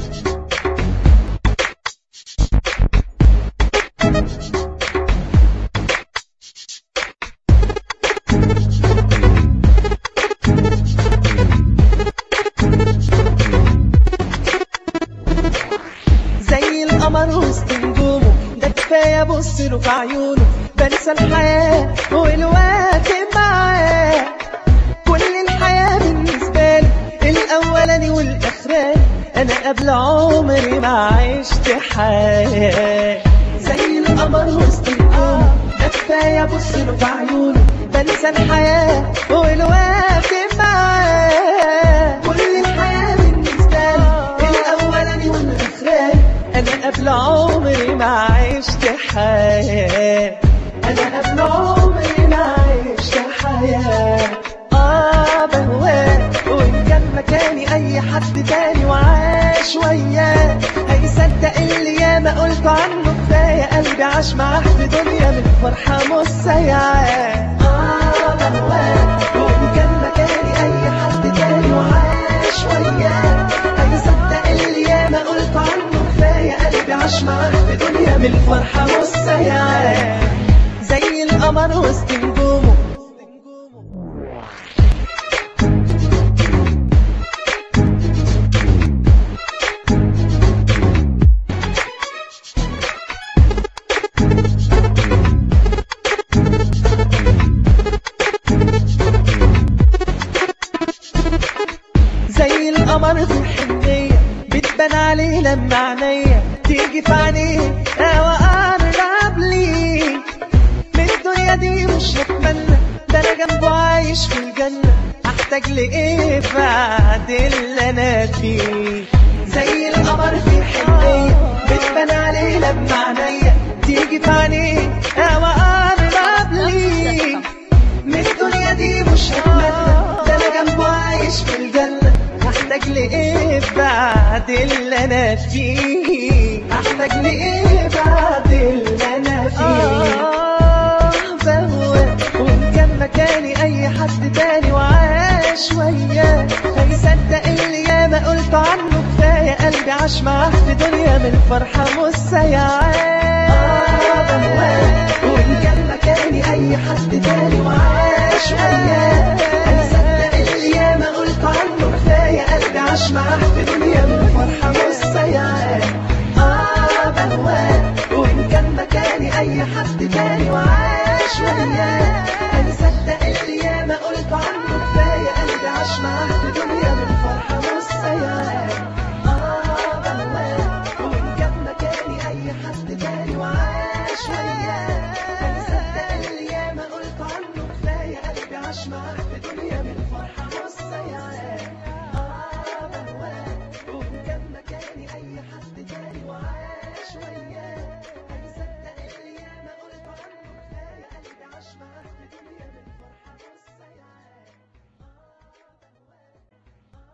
زي القمر وسط نجومه ده كفايه ابص له في عيونه بنسى الحياه والوقت معاه كل الحياه بالنسبه لي الاولاني والاخراني انا قبل عمري ما عشت حياه زي القمر وسط نجومه ده كفايه ابص له في عيونه بنسى الحياه والوقت معاه كل الحياه بالنسبه لي الاولاني والاخراني انا قبل عمري ما عشت حياة انا قبل عمري ما عشت حياة اه بهواه وان كان مكاني اي حد تاني وعاش وياه هيصدق اللي ياما قلت عنه كفاية قلبي عاش معاه في دنيا من فرحة مسيعاه اه بهواه وان كان مكاني اي حد تاني وعاش وياه هيصدق اللي ياما قلت عنه كفاية قلبي عاش معاه في دنيا من فرحة مسيعاه زي القمر وسط نجومه زي القمر في الحنية بتبان عليه لما عينيا تيجي في عينيه او اقرب ليه من الدنيا دي مش هتمنى ده انا جنبه عايش في الجنة احتاج لايه بعد اللي انا فيه زي القمر في الحنية بتبان عليه لما عينيا تيجي في عينيه او اقرب ليه من الدنيا دي مش هتمنى ده انا جنبه عايش في الجنة هحتاج لإيه بعد اللي أنا فيه هحتاج لإيه بعد اللي أنا فيه آه بهوى وإن كان مكاني أي حد تاني وعاش وياه هيصدق اللي ياما قلت عنه كفاية قلبي عاش معاه في دنيا من فرحة مسيعاه آه بهوى وإن كان مكاني أي حد تاني وعاش وياه هيصدق اللي ياما قلت عنه كفاية قلبي عاش معاه في دنيا من فرحة مسيعاه آه بهواه وإن كان مكاني أي حد تاني وعاش وياه هيصدق اللي ياما قلت عنه كفاية قلبي عاش معاه في دنيا من فرحة مسيعاه آه بهواه وإن كان مكاني أي حد تاني وعاش وياه